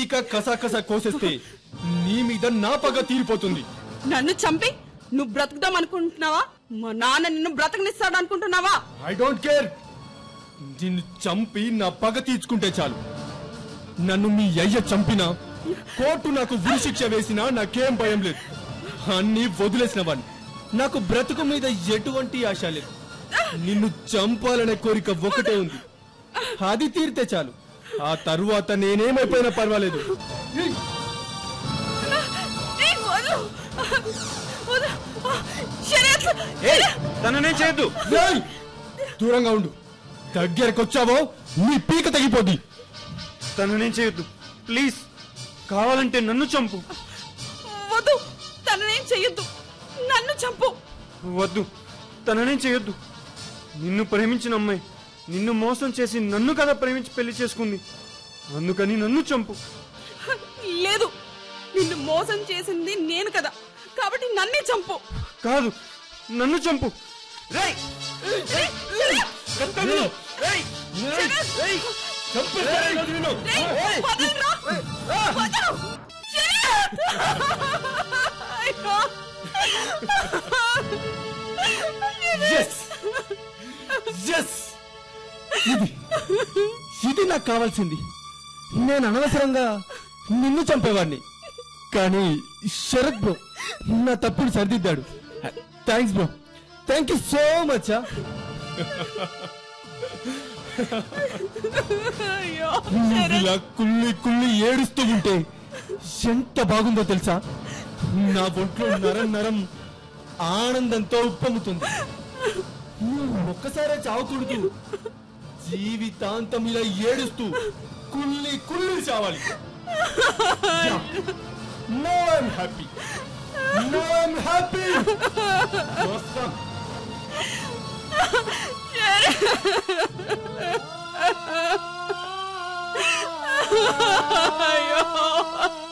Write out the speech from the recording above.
పీక కసాకసా కోసేస్తే నీ మీద నా పగ తీరిపోతుంది నన్ను చంపి నువ్వు బ్రతుకుదాం అనుకుంటున్నావా మా నాన్న నిన్ను బ్రతకనిస్తాడు అనుకుంటున్నావా ఐ డోంట్ కేర్ నిన్ను చంపి నా పగ తీర్చుకుంటే చాలు నన్ను మీ అయ్య చంపినా కోర్టు నాకు ఉరిశిక్ష వేసినా నాకేం భయం లేదు అన్ని వదిలేసిన వాడిని నాకు బ్రతుకు మీద ఎటువంటి ఆశ లేదు నిన్ను చంపాలనే కోరిక ఒకటే ఉంది అది తీరితే చాలు ఆ తరువాత నేనేమైపోయినా పర్వాలేదు ఏయ్, వదలు. వదలు. శరత్! తననే చేయొద్దు ఏయ్! దూరంగా ఉండు దగ్గరకొచ్చావో నీ పీక తగ్గిపోద్ది తననే చేయొద్దు ప్లీజ్ కావాలంటే నన్ను చంపు వద్దు తననేం చెయ్యొద్దు నన్ను చంపు వద్దు తననే చేయొద్దు నిన్ను ప్రేమించిన అమ్మాయి నిన్ను మోసం చేసి నన్ను కదా ప్రేమించి పెళ్లి చేసుకుంది అందుకని నన్ను చంపు లేదు నిన్ను మోసం చేసింది నేను కదా కాబట్టి నన్నే చంపు కాదు నన్ను చంపు ఏయ్, శరత్! శరత్! చంపేస్తాను నిన్ను. ఏయ్, వదలరా! వదలు! శరత్! అయ్యో! Yes! Yes! ఇది ఇది నాకు కావాల్సింది నేను అనవసరంగా నిన్ను చంపేవాడిని కానీ శరత్ బ్రో నా తప్పును సరిదిద్దాడు thanks bro thank you so much అయ్యో ఇలా కుళ్ళి కుళ్ళి ఏడుస్తూ ఉంటే ఎంత బాగుందో తెలుసా నా ఒంట్లో నరం నరం ఆనందంతో ఉప్పొంగుతుంది నువ్వు ఒక్కసారే చావకూడదు జీవితాంతం ఇలా ఏడుస్తూ కుళ్ళి కుళ్ళి చావాలి no I'm happy no I'm happy వస్తాం అయ్యో